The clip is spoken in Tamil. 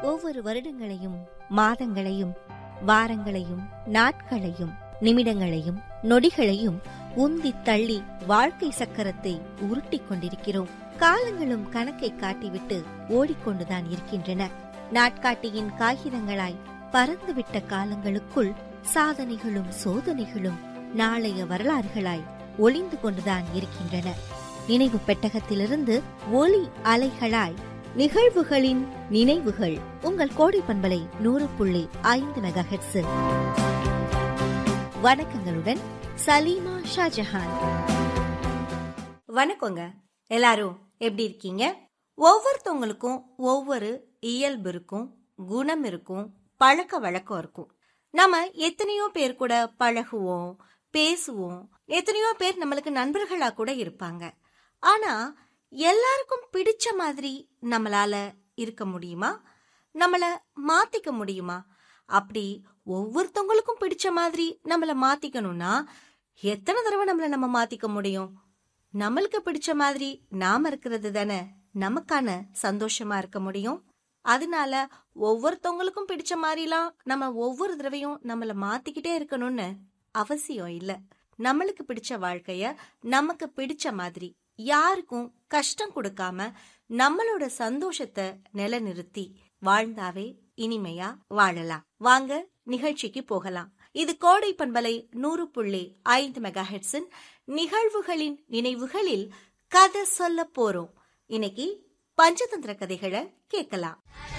ஒவ்வொரு வருடங்களையும் மாதங்களையும் வாரங்களையும் நாட்களையும் நிமிடங்களையும் நொடிகளையும் உந்தி தள்ளி வாழ்க்கை சக்கரத்தை உருட்டிக் கொண்டிருக்கிறோம் காலங்களும் கணக்கை காட்டிவிட்டு ஓடிக்கொண்டுதான் இருக்கின்றன நாட்காட்டியின் காகிதங்களாய் பறந்துவிட்ட காலங்களுக்குள் சாதனைகளும் சோதனைகளும் நாளைய வரலாறுகளாய் ஒளிந்து கொண்டுதான் இருக்கின்றன நினைவு பெட்டகத்திலிருந்து ஒலி அலைகளாய் நிகழ்வுகளின் நினைவுகள் உங்கள் கோடை பண்பலை நூறு புள்ளி ஐந்து மெகா வணக்கங்களுடன் சலீமா ஷாஜஹான் வணக்கங்க எல்லாரும் எப்படி இருக்கீங்க ஒவ்வொருத்தவங்களுக்கும் ஒவ்வொரு இயல்பு இருக்கும் குணம் இருக்கும் பழக்க வழக்கம் இருக்கும் நாம எத்தனையோ பேர் கூட பழகுவோம் பேசுவோம் எத்தனையோ பேர் நம்மளுக்கு நண்பர்களா கூட இருப்பாங்க ஆனா எல்லாருக்கும் பிடிச்ச மாதிரி நம்மளால இருக்க முடியுமா நம்மள மாத்திக்க முடியுமா அப்படி ஒவ்வொருத்தவங்களுக்கும் பிடிச்ச மாதிரி நம்மள மாத்திக்கணும்னா எத்தனை தடவை நம்மள நம்ம மாத்திக்க முடியும் நம்மளுக்கு பிடிச்ச மாதிரி நாம இருக்கிறது தானே நமக்கான சந்தோஷமா இருக்க முடியும் அதனால ஒவ்வொருத்தவங்களுக்கும் பிடிச்ச மாதிரிலாம் நம்ம ஒவ்வொரு தடவையும் நம்மள மாத்திக்கிட்டே இருக்கணும்னு அவசியம் இல்ல நம்மளுக்கு பிடிச்ச வாழ்க்கைய நமக்கு பிடிச்ச மாதிரி யாருக்கும் கஷ்டம் கொடுக்காம நம்மளோட சந்தோஷத்தை நிலைநிறுத்தி வாழ்ந்தாவே இனிமையா வாழலாம் வாங்க நிகழ்ச்சிக்கு போகலாம் இது கோடை பண்பலை நூறு புள்ளி ஐந்து மெகா ஹெட்ஸின் நிகழ்வுகளின் நினைவுகளில் கதை சொல்ல போறோம் இன்னைக்கு பஞ்சதந்திர கதைகளை கேட்கலாம்